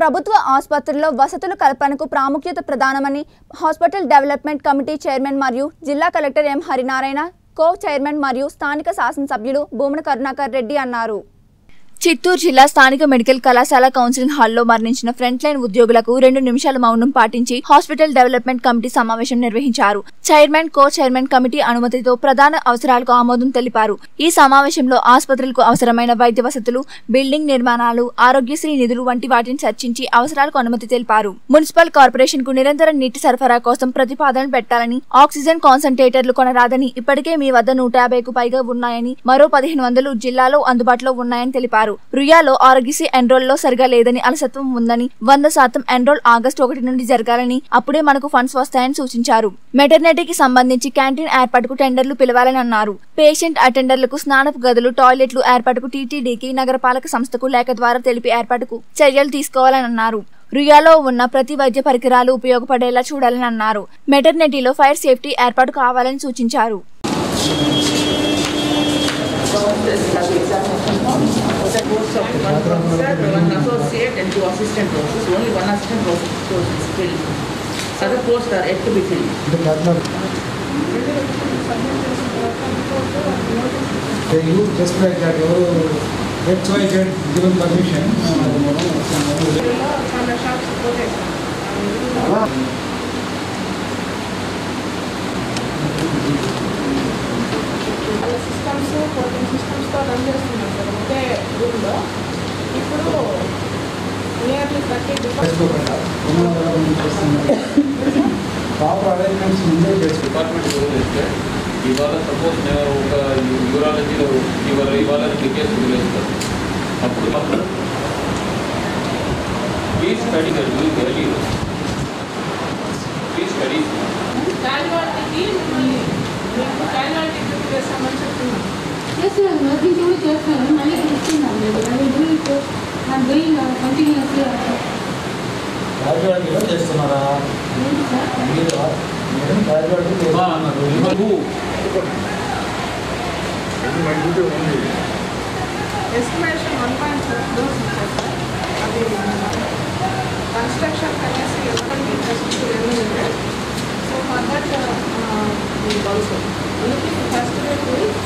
ప్రభుత్వ ఆసుపత్రుల్లో వసతుల కల్పనకు ప్రాముఖ్యత ప్రధానమని హాస్పిటల్ డెవలప్మెంట్ కమిటీ చైర్మన్ మరియు జిల్లా collector M Harinarayana co chairman మరియు స్థానిక శాసనసభ్యులు భూమన కరుణాకర్ రెడ్డి అన్నారు చిత్తూరు జిల్లా స్థానిక మెడికల్ కళాశాల కౌన్సిలింగ్ హాల్లో మరణించిన ఫ్రంట్ లైన్ ఉద్యోగులకు రెండు నిమిషాల మౌనం పాటించి హాస్పిటల్ డెవలప్మెంట్ కమిటీ సమావేశం నిర్వహించారు చైర్మన్ కో చైర్మన్ కమిటీ అనుమతితో ప్రధాన అవసరాలకు ఆమోదం తెలిపారు ఈ సమావేశంలో ఆసుపత్రులకు అవసరమైన వైద్య వసతులు బిల్డింగ్ నిర్మాణాలు ఆరోగ్యశ్రీ నిధులు వంటి వాటిని చర్చించి అవసరాలకు అనుమతి తెలిపారు మున్సిపల్ కార్పొరేషన్ కు నిరంతర నీటి సరఫరా కోసం ప్రతిపాదనలు పెట్టాలని ఆక్సిజన్ కాన్సన్ట్రేటర్లు కొనరాదని ఇప్పటికే మీ వద్ద నూట యాభైకు పైగా ఉన్నాయని మరో పదిహేను వందలు జిల్లాలో అందుబాటులో ఉన్నాయని తెలిపారు రుయాలో ఆరోగ్యశ్రీ ఎన్రోల్ లో సరిగా లేదని అలసత్వం ఉందని వంద శాతం ఎన్రోల్ ఆగస్టు ఒకటి నుండి జరగాలని అప్పుడే మనకు ఫండ్స్ వస్తాయని సూచించారు మెటర్నిటీకి సంబంధించి క్యాంటీన్ ఏర్పాటుకు టెండర్లు పిలవాలని అన్నారు పేషెంట్ అటెండర్లకు స్నానపు గదులు టాయిలెట్లు ఏర్పాటుకు టీటీడీకి నగరపాలక సంస్థకు లేఖ ద్వారా తెలిపి ఏర్పాటుకు చర్యలు తీసుకోవాలని అన్నారు రుయాలో ఉన్న ప్రతి వైద్య పరికరాలు ఉపయోగపడేలా చూడాలని అన్నారు మెటర్నిటీలో ఫైర్ సేఫ్టీ ఏర్పాటు కావాలని సూచించారు The post of one professor, one associate and two assistant professors, only one assistant professor is filled. Other posts are yet to be filled. They use just like that, ఎవరు X, Y, Z given permission. వాళ్ళ systems coaching సిస్టమ్స్తో run చేస్తున్నాం sir ఒకే రూమ్లో ఇప్పుడు nearly thirty చేసుకోకుండా ఉన్న వాళ్ళని చేస్తున్నారు. ప్రాపర్ అరేంజ్మెంట్స్ ముందే చేసుకో డిపార్ట్మెంట్ గురించి ఇస్తే ఇవాళ సపోజ్ నేను ఒక యూరాలజీలో ఇవాళ ఇవాళ కేసు వదిలేస్తారు అప్పుడు మాత్రం please study very please study క్యాజువాలిటీకి మిమ్మల్ని మీకు క్యాజువాలిటీ డ్యూటీ చేస్తామని చెప్తున్నాం చేస్తున్నాను వర్కింగ్ కూడా చేస్తాను మళ్ళీ ఇస్తున్నాను లేదు మళ్ళీ డూయింగ్ ఐమ్ డూయింగ్ కంటిన్యూస్లీ క్యాజువాలిటీలో చేస్తున్నారా ఏంటి సార్ మీరు మీరు క్యాజువాలిటీ చేస్తున్నారు estimation one point four crores ఇచ్చారు సార్ అది కన్స్ట్రక్షన్ అనేసి ఎవరికి ఇంట్రెస్ట్ లేదు సో ఫర్ దట్ ఆల్సో అందుకే ఫస్ట్ రేట్